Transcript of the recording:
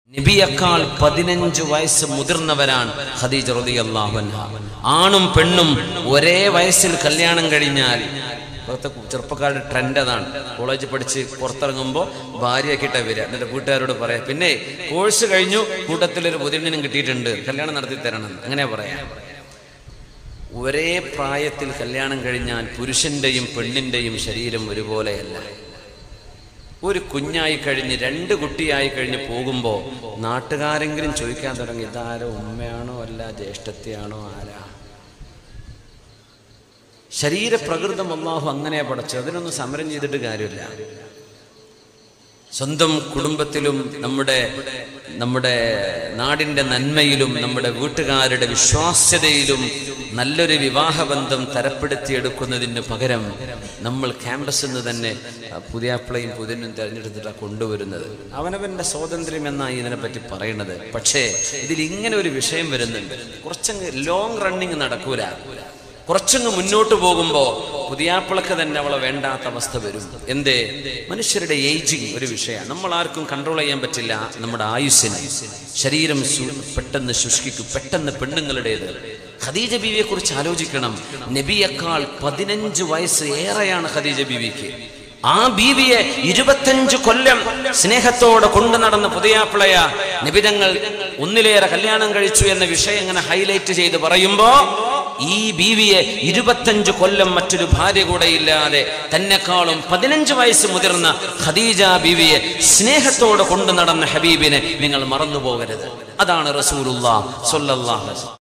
നബിയേക്കാൾ പതിനഞ്ച് വയസ്സ് മുതിർന്നവരാണ് ഖദീജ റളിയല്ലാഹു അൻഹ ആണും പെണ്ണും ഒരേ വയസ്സിൽ കല്യാണം കഴിഞ്ഞാൽ ഇപ്പോഴത്തെ ചെറുപ്പക്കാരുടെ ട്രെൻഡ് അതാണ് കോളേജ് പഠിച്ച് പുറത്തിറങ്ങുമ്പോൾ ഭാര്യയാക്കിയിട്ടാ വരിക എന്നിട്ട് വീട്ടുകാരോട് പറയാം പിന്നെ കോഴ്സ് കഴിഞ്ഞു കൂട്ടത്തിലൊരു പുതിയണ്ണിനും കിട്ടിയിട്ടുണ്ട് കല്യാണം നടത്തി തരണം അങ്ങനെ പറയാം ഒരേ പ്രായത്തിൽ കല്യാണം കഴിഞ്ഞാൽ പുരുഷന്റെയും പെണ്ണിന്റെയും ശരീരം ഒരുപോലെയല്ല ഒരു കുഞ്ഞായി കഴിഞ്ഞ് രണ്ട് കുട്ടിയായി കഴിഞ്ഞ് പോകുമ്പോൾ നാട്ടുകാരെങ്കിലും ചോദിക്കാൻ തുടങ്ങി ഇതാരോ ഉമ്മയാണോ അല്ല ജ്യേഷ്ഠത്തെയാണോ ആരാ ശരീരപ്രകൃതം അള്ളാഹു അങ്ങനെ പടച്ചു അതിനൊന്നും സമരം ചെയ്തിട്ട് കാര്യമില്ല സ്വന്തം കുടുംബത്തിലും നമ്മുടെ നമ്മുടെ നാടിന്റെ നന്മയിലും നമ്മുടെ വീട്ടുകാരുടെ വിശ്വാസ്യതയിലും നല്ലൊരു വിവാഹബന്ധം തരപ്പെടുത്തിയെടുക്കുന്നതിന് പകരം നമ്മൾ ക്യാമ്പസിൽ നിന്ന് തന്നെ പുതിയാപ്പിളയും പുതിനും തിരഞ്ഞെടുത്തിട്ടാണ് കൊണ്ടുവരുന്നത് അവനവന്റെ സ്വാതന്ത്ര്യം എന്നാണ് ഇതിനെപ്പറ്റി പറയുന്നത് പക്ഷേ ഇതിൽ ഇങ്ങനെ ഒരു വിഷയം വരുന്നുണ്ട് കുറച്ചങ്ങ് ലോങ് റണ്ണിങ് നടക്കൂല കുറച്ചങ്ങ് മുന്നോട്ട് പോകുമ്പോൾ പുതിയാപ്പിളക്ക് തന്നെ അവളെ വേണ്ടാത്ത അവസ്ഥ വരും എന്തേ മനുഷ്യരുടെ ഏജിങ് ഒരു വിഷയമാണ് നമ്മൾ ആർക്കും കൺട്രോൾ ചെയ്യാൻ പറ്റില്ല നമ്മുടെ ആയുസ്സിന് ശരീരം സു- പെട്ടെന്ന് ശുഷ്കിക്കും പെട്ടെന്ന് പെണ്ണുങ്ങളുടേത് ഖദീജ ബീവിയെ കുറിച്ച് ആലോചിക്കണം നബിയേക്കാൾ പതിനഞ്ച് വയസ്സ് ഏറെയാണ് ഖദീജ ബീവിക്ക് ആ ബീവിയെ ഇരുപത്തഞ്ച് കൊല്ലം സ്നേഹത്തോടെ കൊണ്ടു നടന്ന പുതിയാപ്പിളയ നിബിതങ്ങൾ ഒന്നിലേറെ കല്യാണം കഴിച്ചു എന്ന വിഷയം ഇങ്ങനെ ഹൈലൈറ്റ് ചെയ്ത് പറയുമ്പോ ഈ ബീവിയെ ഇരുപത്തഞ്ച് കൊല്ലം മറ്റൊരു ഭാര്യ കൂടെ ഇല്ലാതെ തന്നെക്കാളും പതിനഞ്ച് വയസ്സ് മുതിർന്ന ഖദീജ ബീവിയെ സ്നേഹത്തോടെ കൊണ്ടു നടന്ന ഹബീബിനെ നിങ്ങൾ മറന്നു പോകരുത് അതാണ് റസൂലുള്ള സൊല്ലാഹ്